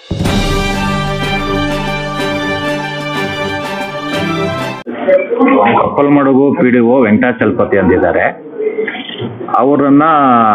ಕಪ್ಪಲ್ಮಡುಗು P D O Venkatachalapathi ಅಂದಿದ್ದಾರೆ ಅವರನ್ನ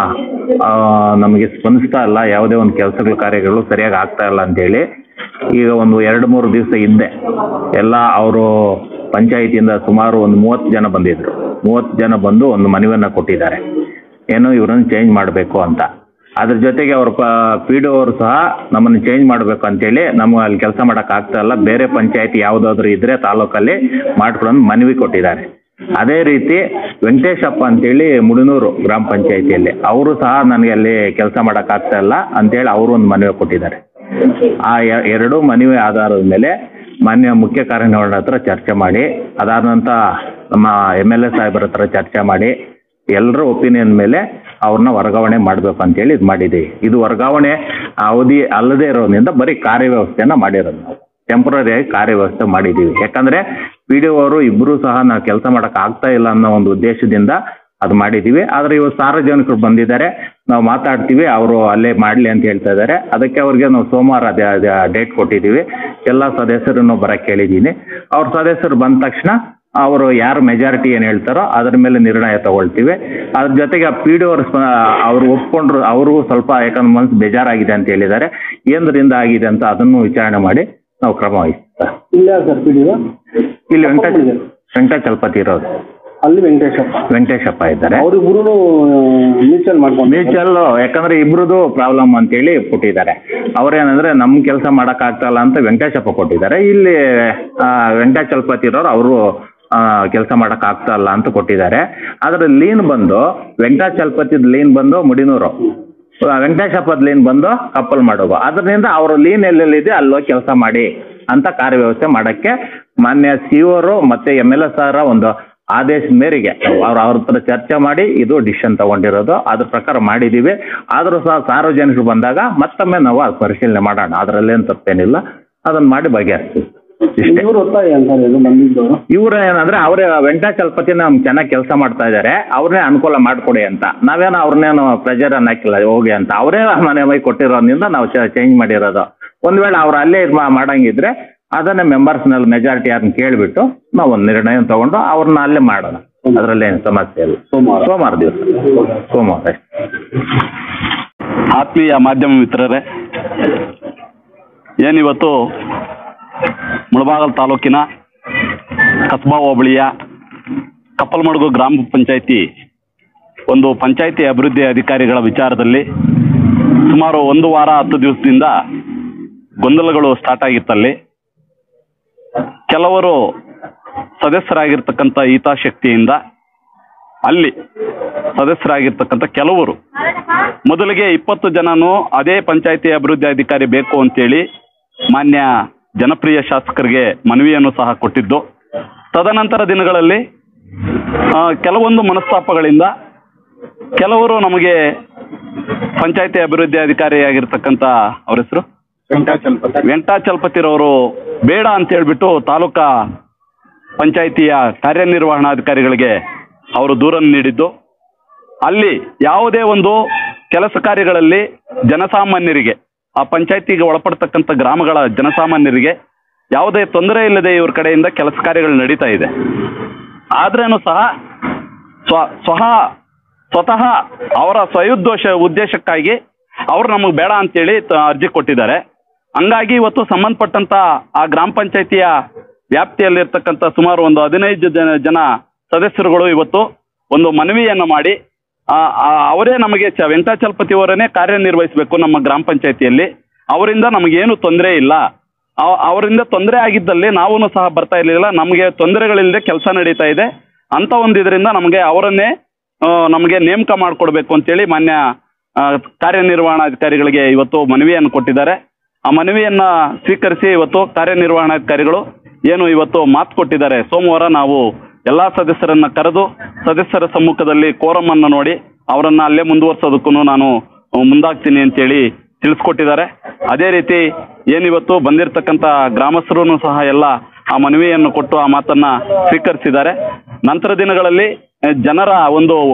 ಆ, ನಮಗೆ ಸ್ಪಂದಿಸ್ತಾ ಇಲ್ಲ ಯಾವುದೇ ಒಂದು ಕೆಲಸಗಳ ಕಾರ್ಯಗಳು ಸರಿಯಾಗಿ ಆಗ್ತಾ ಇಲ್ಲ ಅಂತೇಳಿ ಈಗ ಒಂದು ಎರಡು ಮೂರು ದಿವಸ ಹಿಂದೆ ಎಲ್ಲ ಅವರು ಪಂಚಾಯಿತಿಯಿಂದ ಸುಮಾರು ಒಂದು ಮೂವತ್ತು ಜನ ಬಂದಿದ್ರು ಮೂವತ್ತು ಜನ ಬಂದು ಒಂದು ಮನವಿಯನ್ನ ಕೊಟ್ಟಿದ್ದಾರೆ ಏನು ಇವರನ್ನು ಚೇಂಜ್ ಮಾಡಬೇಕು ಅಂತ ಅದ್ರ ಜೊತೆಗೆ ಅವ್ರ ಪಿ ಡಿ ಅವರು ಸಹ ನಮ್ಮನ್ನು ಚೇಂಜ್ ಮಾಡಬೇಕು ಅಂತೇಳಿ ನಮ್ಗೆ ಅಲ್ಲಿ ಕೆಲಸ ಮಾಡಕ್ ಆಗ್ತಾ ಇಲ್ಲ ಬೇರೆ ಪಂಚಾಯತಿ ಯಾವುದಾದ್ರೂ ಇದ್ರೆ ತಾಲೂಕಲ್ಲಿ ಮಾಡ್ಕೊಡೋದು ಮನವಿ ಕೊಟ್ಟಿದ್ದಾರೆ ಅದೇ ರೀತಿ ವೆಂಕಟೇಶಪ್ಪ ಅಂತೇಳಿ ಮುಡಿನೂರು ಗ್ರಾಮ ಪಂಚಾಯತಿಯಲ್ಲಿ ಅವರು ಸಹ ನನಗೆ ಅಲ್ಲಿ ಕೆಲಸ ಮಾಡಕ್ ಆಗ್ತಾ ಇಲ್ಲ ಅಂತೇಳಿ ಅವರು ಒಂದು ಮನವಿ ಕೊಟ್ಟಿದ್ದಾರೆ ಆ ಎ- ಎರಡೂ ಮನವಿ ಆಧಾರದ ಮೇಲೆ ಮಾನ್ಯ ಮುಖ್ಯ ಕಾರ್ಯನಿರ್ವಹಣೆ ಹತ್ರ ಚರ್ಚೆ ಮಾಡಿ ಅದಾದ ನಂತರ ನಮ್ಮ ಎಮ್ ಎಲ್ ಎ ಸಾಹೇಬರ ಹತ್ರ ಚರ್ಚೆ ಮಾಡಿ ಎಲ್ಲರ ಒಪಿನಿಯನ್ ಮೇಲೆ ಅವ್ರನ್ನ ವರ್ಗಾವಣೆ ಮಾಡಬೇಕು ಅಂತೇಳಿ ಇದು ಮಾಡಿದ್ದೀವಿ ಇದು ವರ್ಗಾವಣೆ ಅವಧಿ ಅಲ್ಲದೆ ಇರೋದ್ರಿಂದ ಬರೀ ಕಾರ್ಯವ್ಯವಸ್ಥೆನ ಮಾಡಿರೋದು ನಾವು ಟೆಂಪ್ರರಿಯಾಗಿ ಕಾರ್ಯವ್ಯವಸ್ಥೆ ಮಾಡಿದ್ದೀವಿ ಯಾಕಂದ್ರೆ ಪಿ ಡಿ ಅವರು ಇಬ್ಬರು ಸಹ ನಾವು ಕೆಲಸ ಮಾಡಕ್ ಆಗ್ತಾ ಇಲ್ಲ ಅನ್ನೋ ಒಂದು ಉದ್ದೇಶದಿಂದ ಅದು ಮಾಡಿದ್ದೀವಿ ಆದರೆ ಇವತ್ತು ಸಾರ್ವಜನಿಕರು ಬಂದಿದ್ದಾರೆ ನಾವು ಮಾತಾಡ್ತೀವಿ ಅವರು ಅಲ್ಲೇ ಮಾಡಲಿ ಅಂತ ಹೇಳ್ತಾ ಇದ್ದಾರೆ ಅದಕ್ಕೆ ಅವ್ರಿಗೆ ನಾವು ಸೋಮವಾರ ಡೇಟ್ ಕೊಟ್ಟಿದ್ದೀವಿ ಎಲ್ಲ ಸದಸ್ಯರನ್ನು ಬರಕ್ಕೆ ಹೇಳಿದ್ದೀನಿ ಅವ್ರ ಸದಸ್ಯರು ಬಂದ ತಕ್ಷಣ ಅವರು ಯಾರು ಮೆಜಾರಿಟಿ ಏನು ಹೇಳ್ತಾರೋ ಅದ್ರ ಮೇಲೆ ನಿರ್ಣಯ ತಗೊಳ್ತೀವಿ ಅದ್ರ ಜೊತೆಗೆ ಆ ಪಿ ಡಿ ಅವರು ಅವರು ಒಪ್ಕೊಂಡ್ರು ಅವ್ರಿಗೂ ಸ್ವಲ್ಪ ಯಾಕಂದ್ರೆ ಮನಸ್ಸು ಬೇಜಾರಾಗಿದೆ ಅಂತ ಹೇಳಿದ್ದಾರೆ ಏನರಿಂದ ಆಗಿದೆ ಅಂತ ಅದನ್ನು ವಿಚಾರಣೆ ಮಾಡಿ ನಾವು ಕ್ರಮ ವಹಿಸ್ತಾ ಇಲ್ಲ ಸರ್ ಪಿ ಡಿ ಇಲ್ಲಿ ವೆಂಕಟ ವೆಂಕಟಾಚಲಪತಿ ಇರೋದು ಅಲ್ಲಿ ವೆಂಕಟೇಶಪ್ಪ ವೆಂಕಟೇಶಪ್ಪ ಇದ್ದಾರೆ ಅವ್ರಿಬ್ರು ಮ್ಯೂಚುವಲ್ ಮಾಡ್ಕೊಂಡು ಮ್ಯೂಚುವಲ್ ಯಾಕಂದ್ರೆ ಇಬ್ರದ್ದು ಪ್ರಾಬ್ಲಮ್ ಅಂತೇಳಿ ಕೊಟ್ಟಿದ್ದಾರೆ ಅವ್ರೇನಂದ್ರೆ ನಮ್ ಕೆಲಸ ಮಾಡಕ್ ಆಗ್ತಾ ಇಲ್ಲ ಅಂತ ವೆಂಕಟೇಶಪ್ಪ ಕೊಟ್ಟಿದ್ದಾರೆ ಇಲ್ಲಿ ಆ, ವೆಂಕಟಾಚಲಪತಿ ಇರೋರು ಅವರು ಕೆಲಸ ಮಾಡಕ್ ಆಗ್ತಾ ಇಲ್ಲ ಅಂತ ಕೊಟ್ಟಿದ್ದಾರೆ ಆದ್ರೆ ಲೀನ್ ಬಂದು ವೆಂಕಟಾಚಲಪತಿದ್ ಲೀನ್ ಬಂದು ಮುಡಿನೂರು ಆ, ವೆಂಕಟೇಶಪ್ಪದ ಲೀನ್ ಬಂದು ಕಪ್ಪಲ್ ಮಾಡೋದು ಅದರಿಂದ ಅವ್ರ ಲೀನ್ ಎಲ್ಲೆಲ್ಲಿದೆ ಅಲ್ಲೋಗಿ ಕೆಲಸ ಮಾಡಿ ಅಂತ ಕಾರ್ಯವ್ಯವಸ್ಥೆ ಮಾಡಕ್ಕೆ ಮಾನ್ಯ ಸಿ ಅವರು ಮತ್ತೆ ಎಮ್ ಎಲ್ ಎಸ್ ಅವರ ಒಂದು ಆದೇಶದ ಮೇರೆಗೆ ಅವ್ರು ಅವ್ರ ಹತ್ರ ಚರ್ಚೆ ಮಾಡಿ ಇದು ಡಿಸಿಷನ್ ತಗೊಂಡಿರೋದು ಅದ್ರ ಪ್ರಕಾರ ಮಾಡಿದ್ದೀವಿ ಆದರೂ ಸಹ ಸಾರ್ವಜನಿಕರು ಬಂದಾಗ ಮತ್ತೊಮ್ಮೆ ನಾವು ಅದು ಪರಿಶೀಲನೆ ಮಾಡೋಣ ಅದರಲ್ಲೇನು ತಪ್ಪೇನಿಲ್ಲ ಅದನ್ನ ಮಾಡಿ ಬಗೆಹರಿಸ್ತೀವಿ ಇಷ್ಟೇ ಇವ್ರು ಒತ್ತಾಯ ಸರ್ ಇದು ಬಂದಿದ್ದು ಇವ್ರು ಏನಂದ್ರೆ ಅವರೇ ವೆಂಕಟಾಚಲಪತಿ ನಮ್ ಚೆನ್ನಾಗಿ ಕೆಲಸ ಮಾಡ್ತಾ ಇದ್ದಾರೆ ಅವ್ರನ್ನೇ ಅನುಕೂಲ ಮಾಡ್ಕೊಡಿ ಅಂತ ನಾವೇನೋ ಅವ್ರನ್ನೇನು ಪ್ರೆಜರ್ ಅನ್ನ ಹಾಕಿಲ್ಲ ಹೋಗಿ ಅಂತ ಅವರೇ ಮನೆ ಮೈ ಕೊಟ್ಟಿರೋದ್ರಿಂದ ನಾವು ಚೇಂಜ್ ಮಾಡಿರೋದು ಒಂದ್ ವೇಳೆ ಅವ್ರು ಅಲ್ಲೇ ಇದ್ ಮಾ- ಮಾಡಂಗಿದ್ರೆ ಅದನ್ನ ಮೆಂಬರ್ಸ್ ನಲ್ಲಿ ಮೆಜಾರಿಟಿ ಯಾರನ್ನ ಕೇಳ್ಬಿಟ್ಟು ನಾವು ಒಂದು ನಿರ್ಣಯ ತಗೊಂಡು ಅವ್ರನ್ನ ಅಲ್ಲೇ ಮಾಡೋಣ ಅದರಲ್ಲೇನು ಸಮಸ್ಯೆ ಇಲ್ಲ ಸೋಮವಾರ. ಸೋಮವಾರ ದಿವಸ ಸೋಮವಾರ ಅಷ್ಟೇ ಆತ್ಮೀಯ ಮಾಧ್ಯಮ ಮಿತ್ರರೇ ಏನಿವತ್ತು ಮುಳಬಾಗಲ್ ತಾಲೂಕಿನ ಕಸ್ಬಾ ಹೋಬಳಿಯ ಕಪ್ಪಲ್ಮಡುಗು ಗ್ರಾಮ ಪಂಚಾಯಿತಿ ಒಂದು ಪಂಚಾಯಿತಿ ಅಭಿವೃದ್ಧಿ ಅಧಿಕಾರಿಗಳ ವಿಚಾರದಲ್ಲಿ ಸುಮಾರು ಒಂದು ವಾರ ಹತ್ತು ದಿವಸದಿಂದ ಗೊಂದಲಗಳು ಸ್ಟಾರ್ಟ್ ಆಗಿತ್ತಲ್ಲಿ ಕೆಲವರು ಸದಸ್ಯರಾಗಿರ್ತಕ್ಕಂಥ ಹಿತಾಸಕ್ತಿಯಿಂದ ಅಲ್ಲಿ ಸದಸ್ಯರಾಗಿರ್ತಕ್ಕಂಥ ಕೆಲವರು ಮೊದಲಿಗೆ ಇಪ್ಪತ್ತು ಜನನು ಅದೇ ಪಂಚಾಯತಿ ಅಭಿವೃದ್ಧಿ ಅಧಿಕಾರಿ ಬೇಕು ಅಂತೇಳಿ ಮಾನ್ಯ ಜನಪ್ರಿಯ ಶಾಸಕರಿಗೆ ಮನವಿಯನ್ನು ಸಹ ಕೊಟ್ಟಿದ್ದು ತದನಂತರ ದಿನಗಳಲ್ಲಿ ಆ, ಕೆಲವೊಂದು ಮನಸ್ತಾಪಗಳಿಂದ ಕೆಲವರು ನಮಗೆ ಪಂಚಾಯತಿ ಅಭಿವೃದ್ಧಿ ಅಧಿಕಾರಿಯಾಗಿರ್ತಕ್ಕಂಥ ಅವ್ರ ಹೆಸರು ವೆಂಕಟಾಚಲಪತಿರವರು ಬೇಡ ಅಂತ ಹೇಳ್ಬಿಟ್ಟು ತಾಲೂಕಾ ಪಂಚಾಯಿತಿಯ ಕಾರ್ಯನಿರ್ವಹಣಾಧಿಕಾರಿಗಳಿಗೆ ಅವರು ದೂರನ್ನು ನೀಡಿದ್ದು ಅಲ್ಲಿ ಯಾವುದೇ ಒಂದು ಕೆಲಸ ಕಾರ್ಯಗಳಲ್ಲಿ ಜನಸಾಮಾನ್ಯರಿಗೆ ಆ ಪಂಚಾಯತಿಗೆ ಒಳಪಡ್ತಕ್ಕಂಥ ಗ್ರಾಮಗಳ ಜನಸಾಮಾನ್ಯರಿಗೆ ಯಾವುದೇ ತೊಂದರೆ ಇಲ್ಲದೆ ಇವ್ರ ಕಡೆಯಿಂದ ಕೆಲಸ ಕಾರ್ಯಗಳು ನಡೀತಾ ಇದೆ ಆದ್ರೇನು ಸಹ ಸ್ವ ಸ್ವಹ ಸ್ವತಃ ಅವರ ಸ್ವಯುದ್ದೋಷ ಉದ್ದೇಶಕ್ಕಾಗಿ ಅವ್ರು ನಮಗೆ ಬೇಡ ಅಂತೇಳಿ ತ- ಅರ್ಜಿ ಕೊಟ್ಟಿದ್ದಾರೆ ಹಂಗಾಗಿ ಇವತ್ತು ಸಂಬಂಧಪಟ್ಟಂತ ಆ ಗ್ರಾಮ ಪಂಚಾಯತಿಯ ವ್ಯಾಪ್ತಿಯಲ್ಲಿರ್ತಕ್ಕಂಥ ಸುಮಾರು ಒಂದು ಹದಿನೈದು ಜನ ಜನ ಸದಸ್ಯರುಗಳು ಇವತ್ತು ಒಂದು ಮನವಿಯನ್ನು ಮಾಡಿ ಆ, ಆ, ಅವರೇ ನಮಗೆ ಚ ವೆಂಕಟಾಚಲಪತಿ ಅವರನ್ನೇ ಕಾರ್ಯನಿರ್ವಹಿಸಬೇಕು ನಮ್ಮ ಗ್ರಾಮ ಪಂಚಾಯತಿಯಲ್ಲಿ ಅವರಿಂದ ನಮಗೇನು ತೊಂದರೆ ಇಲ್ಲ ಅವ- ಅವರಿಂದ ತೊಂದರೆ ಆಗಿದ್ದಲ್ಲಿ ನಾವೂ ಸಹ ಬರ್ತಾ ಇರಲಿಲ್ಲ ನಮಗೆ ತೊಂದರೆಗಳಿಲ್ಲದೆ ಕೆಲಸ ನಡೀತಾ ಇದೆ ಅಂತ ಒಂದು ಇದರಿಂದ ನಮಗೆ ಅವರನ್ನೇ ಆ, ನಮಗೆ ನೇಮಕ ಮಾಡಿಕೊಡ್ಬೇಕು ಅಂತೇಳಿ ಮಾನ್ಯ ಆ, ಕಾರ್ಯನಿರ್ವಹಣಾಧಿಕಾರಿಗಳಿಗೆ ಇವತ್ತು ಮನವಿಯನ್ನು ಕೊಟ್ಟಿದ್ದಾರೆ ಆ ಮನವಿಯನ್ನ ಸ್ವೀಕರಿಸಿ ಇವತ್ತು ಕಾರ್ಯನಿರ್ವಹಣಾಧಿಕಾರಿಗಳು ಏನು ಇವತ್ತು ಮಾತು ಕೊಟ್ಟಿದ್ದಾರೆ ಸೋಮವಾರ ನಾವು ಎಲ್ಲಾ ಸದಸ್ಯರನ್ನ ಕರೆದು ಸದಸ್ಯರ ಸಮ್ಮುಖದಲ್ಲಿ ಕೋರಂ ಅನ್ನು ನೋಡಿ ಅವರನ್ನ ಅಲ್ಲೇ ಮುಂದುವರ್ಸೋದಕ್ಕೂ ನಾನು ಮುಂದಾಗ್ತೀನಿ ಅಂತೇಳಿ ತಿಳಿಸ್ಕೊಟ್ಟಿದ್ದಾರೆ ಅದೇ ರೀತಿ ಏನಿವತ್ತು ಬಂದಿರತಕ್ಕಂಥ ಗ್ರಾಮಸ್ಥರು ಸಹ ಎಲ್ಲ ಆ ಮನವಿಯನ್ನು ಕೊಟ್ಟು ಆ ಮಾತನ್ನ ಸ್ವೀಕರಿಸಿದ್ದಾರೆ ನಂತರ ದಿನಗಳಲ್ಲಿ ಆ, ಜನರ ಒಂದು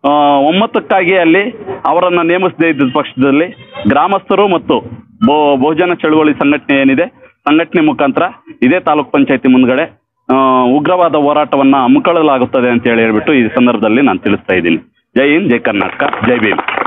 ಆ, ಒಮ್ಮತಕ್ಕಾಗಿ ಅಲ್ಲಿ ಅವರನ್ನು ನೇಮಿಸದೇ ಇದ್ದ ಪಕ್ಷದಲ್ಲಿ ಗ್ರಾಮಸ್ಥರು ಮತ್ತು ಬೋ ಬಹುಜನ ಚಳುವಳಿ ಸಂಘಟನೆ ಏನಿದೆ ಸಂಘಟನೆ ಮುಖಾಂತರ ಇದೇ ತಾಲೂಕ್ ಪಂಚಾಯತಿ ಮುಂದ್ಗಡೆ ಆ, ಉಗ್ರವಾದ ಹೋರಾಟವನ್ನ ಹಮ್ಮಿಕೊಳ್ಳಲಾಗುತ್ತದೆ ಅಂತ ಹೇಳಿ ಹೇಳ್ಬಿಟ್ಟು ಈ ಸಂದರ್ಭದಲ್ಲಿ ನಾನು ತಿಳಿಸ್ತಾ ಇದ್ದೀನಿ ಜೈ ಹಿಂದ್ ಜೈ ಕರ್ನಾಟಕ ಜೈ ಭೀಮ್